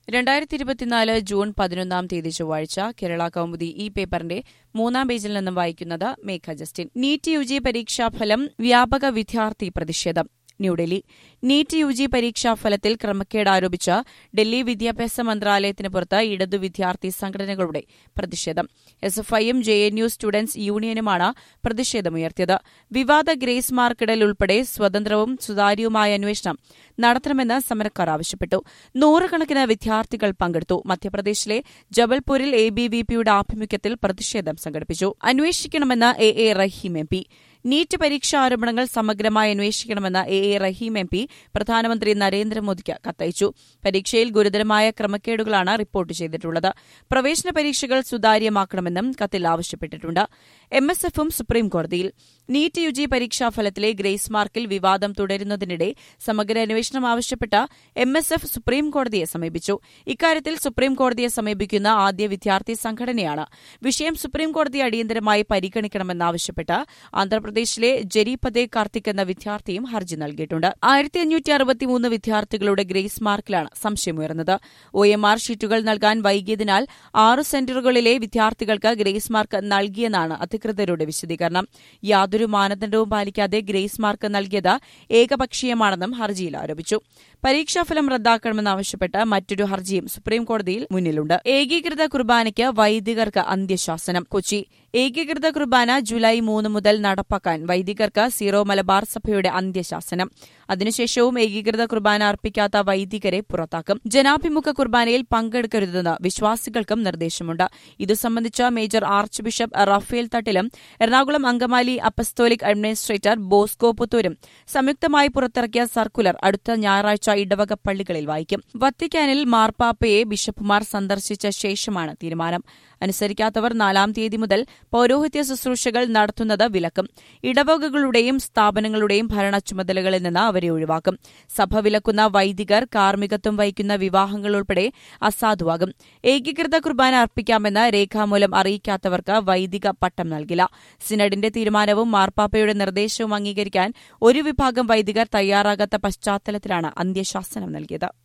രണ്ടായിരത്തി ഇരുപത്തിനാല് ജൂൺ പതിനൊന്നാം തീയതി ചൊവ്വാഴ്ച കേരള കൗമുദി ഈ പേപ്പറിന്റെ മൂന്നാം പേജിൽ നിന്നും വായിക്കുന്നത് Megha Justin NEET U G പരീക്ഷാഫലം വ്യാപക വിദ്യാർത്ഥി പ്രതിഷേധം ന്യൂഡൽഹി നീറ്റ് യു ജി പരീക്ഷാഫലത്തിൽ ക്രമക്കേട് ആരോപിച്ച് ഡൽഹി വിദ്യാഭ്യാസ മന്ത്രാലയത്തിന് പുറത്ത് ഇടതു വിദ്യാർത്ഥി സംഘടനകളുടെ പ്രതിഷേധം എസ് എഫ് ഐയും ജെ എൻ യു സ്റ്റുഡൻസ് യൂണിയനുമാണ് പ്രതിഷേധമുയർത്തിയത് വിവാദ ഗ്രേസ് മാർക്കിടൽ ഉൾപ്പെടെ സ്വതന്ത്രവും സുതാര്യവുമായ അന്വേഷണം നടത്തണമെന്ന് സമരക്കാർ ആവശ്യപ്പെട്ടു നൂറുകണക്കിന് വിദ്യാർത്ഥികൾ പങ്കെടുത്തു മധ്യപ്രദേശിലെ ജബൽപൂരിൽ എ ബി വി പിയുടെ ആഭിമുഖ്യത്തിൽ പ്രതിഷേധം സംഘടിപ്പിച്ചു അന്വേഷിക്കണമെന്ന് A A Rahim M P NEET പരീക്ഷാ ആരോപണങ്ങൾ സമഗ്രമായി അന്വേഷിക്കണമെന്ന് A A Rahim M P പ്രധാനമന്ത്രി നരേന്ദ്രമോദിക്ക് കത്തയച്ചു പരീക്ഷയിൽ ഗുരുതരമായ ക്രമക്കേടുകളാണ് റിപ്പോർട്ട് ചെയ്തിട്ടുള്ളത് പ്രവേശന പരീക്ഷകൾ സുതാര്യമാക്കണമെന്നും കത്തിൽ ആവശ്യപ്പെട്ടിട്ടുണ്ട് എം എസ് എഫും സുപ്രീംകോടതിയിൽ നീറ്റ് യു ജി പരീക്ഷാഫലത്തിലെ ഗ്രേസ് മാർക്കിൽ വിവാദം തുടരുന്നതിനിടെ സമഗ്ര അന്വേഷണം ആവശ്യപ്പെട്ട എം എസ് എഫ് സുപ്രീംകോടതിയെ സമീപിച്ചു ഇക്കാര്യത്തിൽ സുപ്രീംകോടതിയെ സമീപിക്കുന്ന ആദ്യ വിദ്യാർത്ഥി സംഘടനയാണ് വിഷയം സുപ്രീംകോടതി അടിയന്തരമായി പരിഗണിക്കണമെന്നാവശ്യപ്പെട്ട് ആന്ധ്രാപ്രദേശിലെ ജരീപദേ കാർത്തിക് എന്ന വിദ്യാർത്ഥിയും ഹർജി നൽകിയിട്ടുണ്ട് ആയിരത്തി അഞ്ഞൂറ്റി അറുപത്തിമൂന്ന് വിദ്യാർത്ഥികളുടെ ഗ്രേസ് മാർക്കിലാണ് സംശയമുയർന്നത് ഒ എം ആർ ഷീറ്റുകൾ നൽകാൻ വൈകിയതിനാൽ ആറ് സെന്ററുകളിലെ വിദ്യാർത്ഥികൾക്ക് ഗ്രേസ് മാർക്ക് നൽകിയെന്നാണ് അധികൃതരുടെ വിശദീകരണം യാതൊരു മാനദണ്ഡവും പാലിക്കാതെ ഗ്രേസ് മാർക്ക് നൽകിയത് ഏകപക്ഷീയമാണെന്നും ഹർജിയിൽ ആരോപിച്ചു പരീക്ഷാഫലം റദ്ദാക്കണമെന്നാവശ്യപ്പെട്ട് മറ്റൊരു ഹർജിയും സുപ്രീംകോടതിയിൽ മുന്നിലുണ്ട് ഏകീകൃത കുർബാനയ്ക്ക് വൈദികർക്ക് അന്ത്യശാസനം കൊച്ചി ഏകീകൃത കുർബാന ജൂലൈ മൂന്ന് മുതൽ നടപ്പാക്കാൻ വൈദികർക്ക് സീറോ മലബാർ സഭയുടെ അന്ത്യശാസനം അതിനുശേഷവും ഏകീകൃത കുർബാന അർപ്പിക്കാത്ത വൈദികരെ പുറത്താക്കും ജനാഭിമുഖ കുർബാനയിൽ പങ്കെടുക്കരുതെന്ന് വിശ്വാസികൾക്കും നിർദ്ദേശമുണ്ട് ഇതു സംബന്ധിച്ച മേജർ ആർച്ച് ബിഷപ്പ് റഫേൽ തട്ടിലും എറണാകുളം അങ്കമാലി അപ്പസ്തോലിക് അഡ്മിനിസ്ട്രേറ്റർ ബോസ്കോ പുത്തൂരും സംയുക്തമായി പുറത്തിറക്കിയ സർക്കുലർ അടുത്ത ഞായറാഴ്ച ഇടവക പള്ളികളിൽ വായിക്കും വത്തിക്കാനിൽ മാർപ്പാപ്പയെ ബിഷപ്പുമാർ സന്ദർശിച്ച ശേഷമാണ് തീരുമാനം അനുസരിക്കാത്തവർ നാലാം തീയതി മുതൽ പൌരോഹിത്യ ശുശ്രൂഷകൾ നടത്തുന്നത് വിലക്കും ഇടവകകളുടെയും സ്ഥാപനങ്ങളുടെയും ഭരണ ചുമതലകളിൽ നിന്ന് അവരെ ഒഴിവാക്കും സഭ വിലക്കുന്ന വൈദികർ കാർമ്മികത്വം വഹിക്കുന്ന വിവാഹങ്ങൾ ഉൾപ്പെടെ അസാധുവാകും ഏകീകൃത കുർബാന അർപ്പിക്കാമെന്ന് രേഖാമൂലം അറിയിക്കാത്തവർക്ക് വൈദിക പട്ടം നൽകില്ല സിനഡിന്റെ തീരുമാനവും മാർപ്പാപ്പയുടെ നിർദ്ദേശവും അംഗീകരിക്കാൻ ഒരു വിഭാഗം വൈദികർ തയ്യാറാകാത്ത പശ്ചാത്തലത്തിലാണ് അന്ത്യശാസനം നൽകിയത്